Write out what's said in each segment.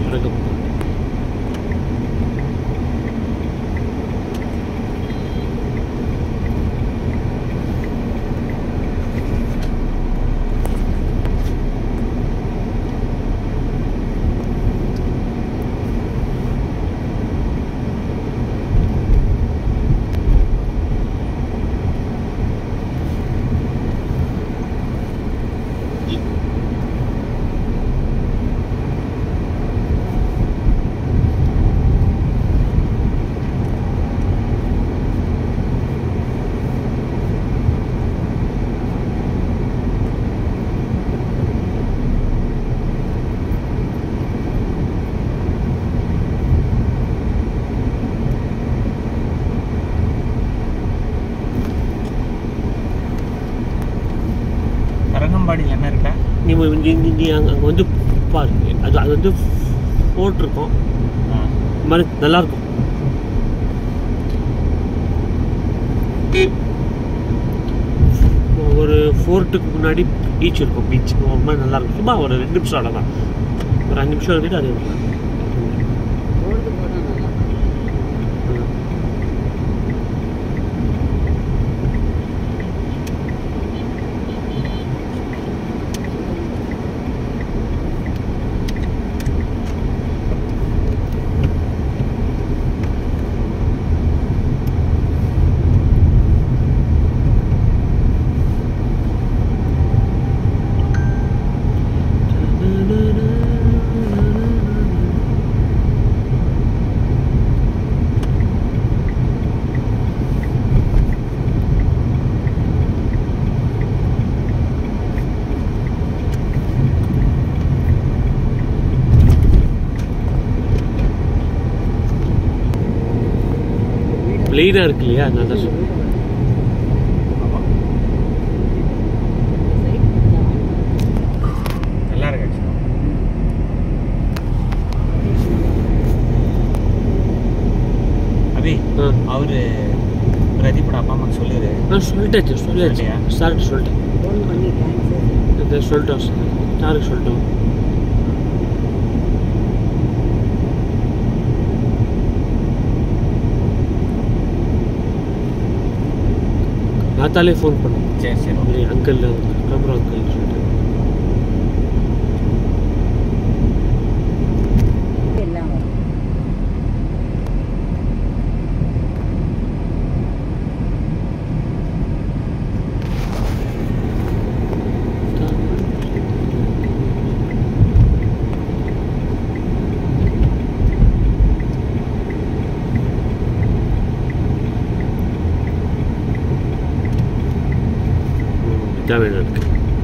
அரங்கம்பட்டி தரங்கம்பாடியில் என்ன இருக்கா நீ மு- நீ நீ- நீ அங்கே அங்கே வந்து பாரு அது அது வந்து ஃபோர்ட் இருக்கும் இந்த மாதிரி நல்லா இருக்கும் ஒரு ஃபோர்ட்டுக்கு முன்னாடி பீச் இருக்கும் பீச் ஒரு மாதிரி நல்லா இருக்கும் சும்மா ஒரு ரெண்டு நிமிஷம் அவ்வளோதான் ஒரு அஞ்சு நிமிஷம் இருந்துட்டு அது பொழுது போனால் நல்லா பிளெயினாக இருக்கு இல்லையா அதனால தான் சொல்றேன். நல்லா இருக்கு actually. அபி ஆ அவரு பிரதீப்போட அப்பா அம்மாக்கு சொல்லிடு நான் சொல்லிட்டாச்சு சொல்லியாச்சு சொல்லியா? சார்கிட்ட சொல்லிட்டேன் ஃபோன் பண்ணி தேங்க்ஸ் இதை சொல்லிட்டோம் சாருக்கு சொல்லிட்டோம் நாத்தாலே ஃபோன் பண்ணேன் சரி சரி ஓகே அங்கிள் அப்புறம் அங்கிள் சொல்லிட்டு எல்லாம் வரும் இதான் வேணும் எனக்கு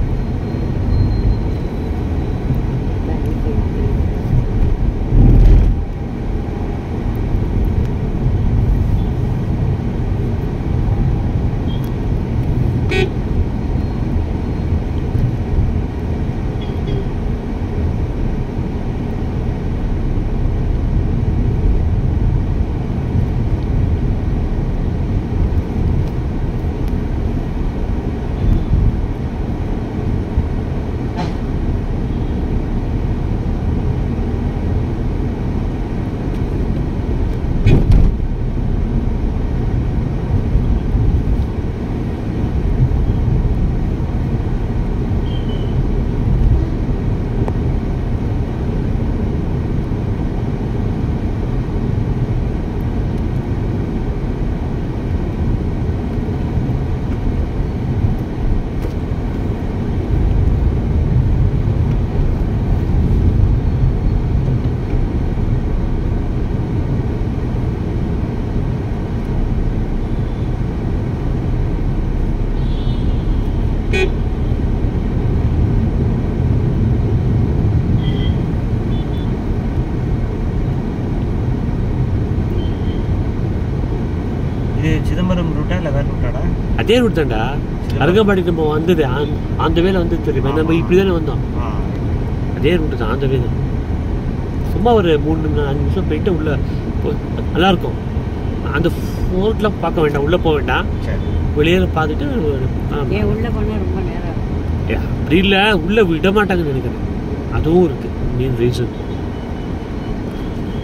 இது சிதம்பரம் ரூட்டா இல்லை வேற ரூட்டாடா அதே ரூட் தான்டா அருங்கம்பாடி நம்ம வந்தது அந்த- அந்த வேலை வந்து தெரியுமா நம்ம ஆமா. இப்படி தானே வந்தோம் ஆ அதே ரூட்டு தான் அந்த வே தான் சும்மா ஒரு மூணு நா- அஞ்சு நிமிஷம் போயிட்டு உள்ள போ- நல்லா இருக்கும் அந்த ஃபோர்ட்லாம் பார்க்க வேண்டாம் உள்ள போக வேண்டாம் சரி வெளியில பார்த்துட்டு ஒரு- ஆமா. ஏன் உள்ள போனால் ரொம்ப நேரம் ஆகும். ஏ, அப்படி இல்லை உள்ள விட மாட்டாங்கன்னு நினைக்கிறேன் அதுவும் இருக்கு மெயின் ரீசன்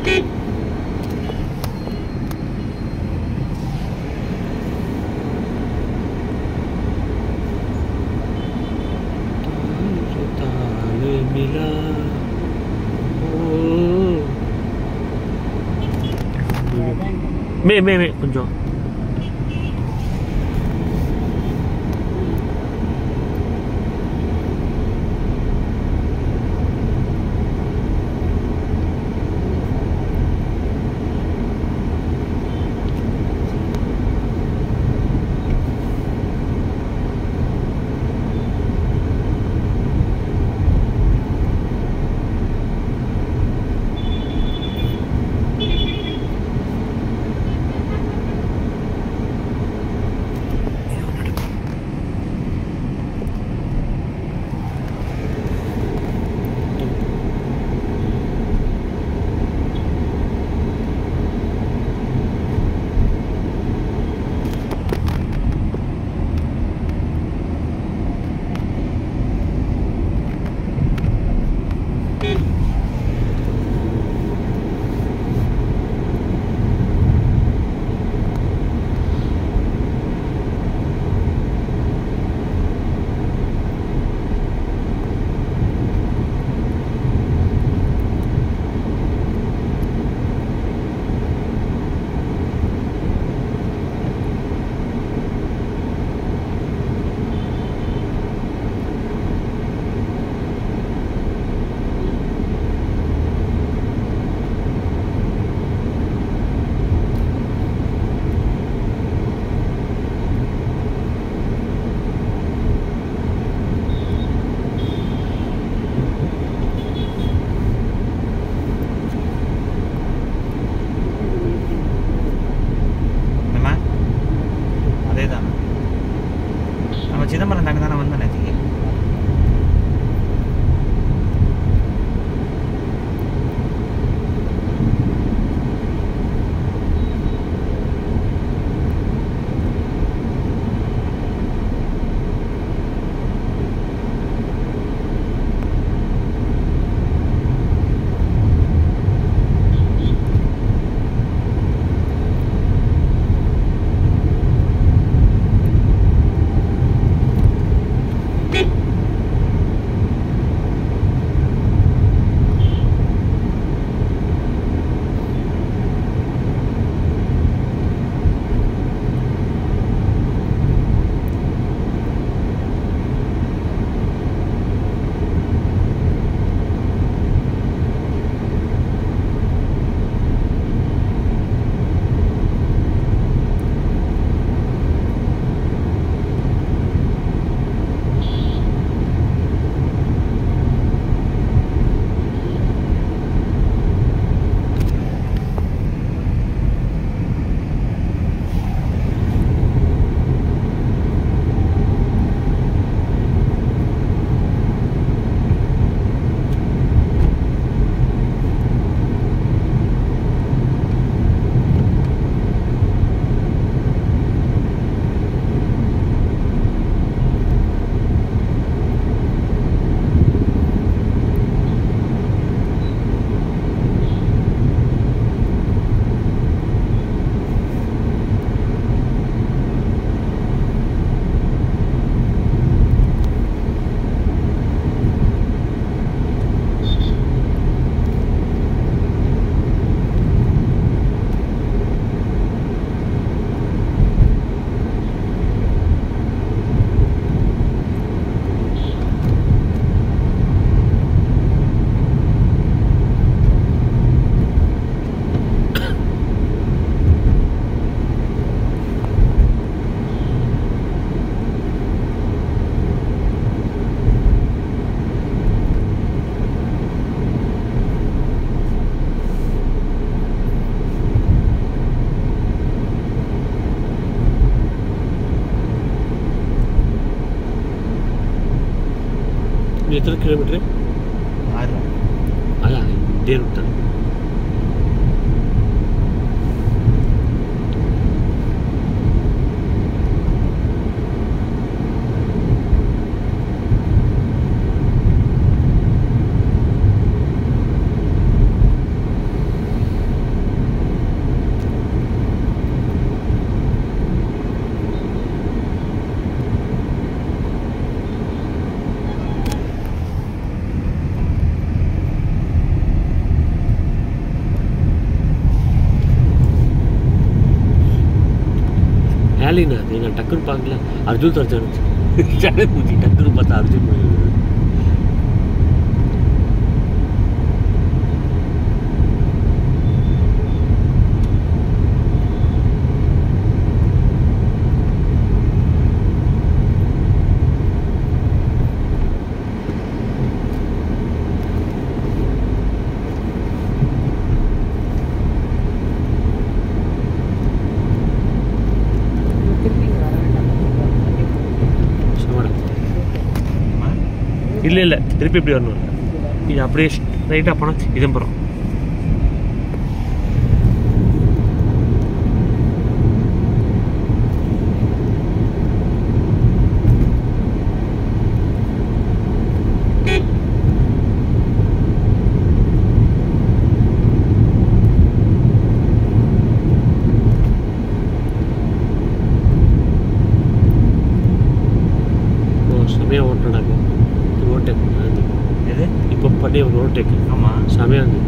ताल मिला ओ மே மே மே கொஞ்சம் என்னம்மா அதே தானே நம்ம சிதம்பரம் தாண்டி தானே வந்தோம் நேற்றுக்கு இது எத்தனை கிலோமீட்ரு ஆறு அதான் இதே ரூட் தான் ஸ்டாலின் அது நான் டக்குன்னு பார்க்கல அர்ஜுன் சர்ஜன் ஸ்டாலின் மூஞ்சி டக்குன்னு பார்த்தா அர்ஜுன் மூஞ்சி வருது. திருப்பி இங்க வர வேண்டாம் சமாடா அம்மா, இல்லை இல்லை திருப்பி இப்படி வரணும் இது அப்படியே ஸ்ட்ரைட்டாக போனால் சிதம்பரம் ஓ செமையாக ஓட்டுனாங்க ரோட் டேக் எது இப்போ பண்ணி ஒரு ரோட் டேக் ஆமா செமையாக இருந்தது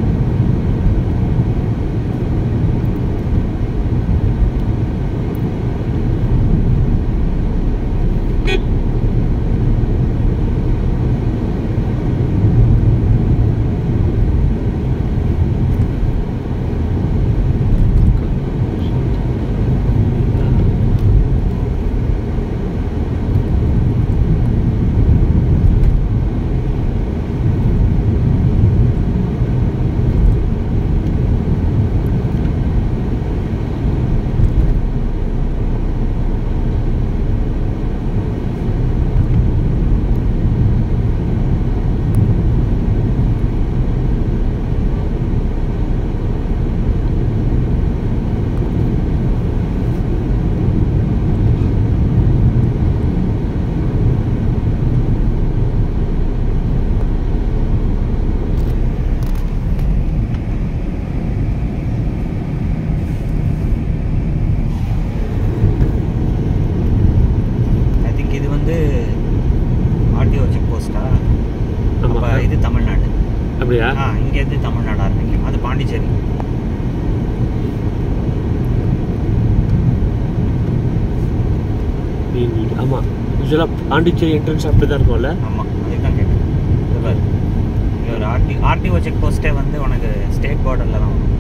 ஐ திங்க் இது வந்து ஆர்டிஓ செக் போஸ்டா அப்போ ஆமாம் இது தமிழ்நாடு அப்படியா ஆ இங்கேருந்து தமிழ்நாடு ஆரம்பிக்கும் அது பாண்டிச்சேரி நீ ஆமாம் யூஸ்வலாக பாண்டிச்சேரி என்ட்ரன்ஸ் அப்படி தான் இருக்கும்ல ஆமாம் அதுக்கு தான் கேட்டேன் இது பாரு இங்க ஒரு ஆர்டி ஆர்டிஓ செக் போஸ்ட்டே வந்து உனக்கு ஸ்டேட் பார்டரில் தான் வரும்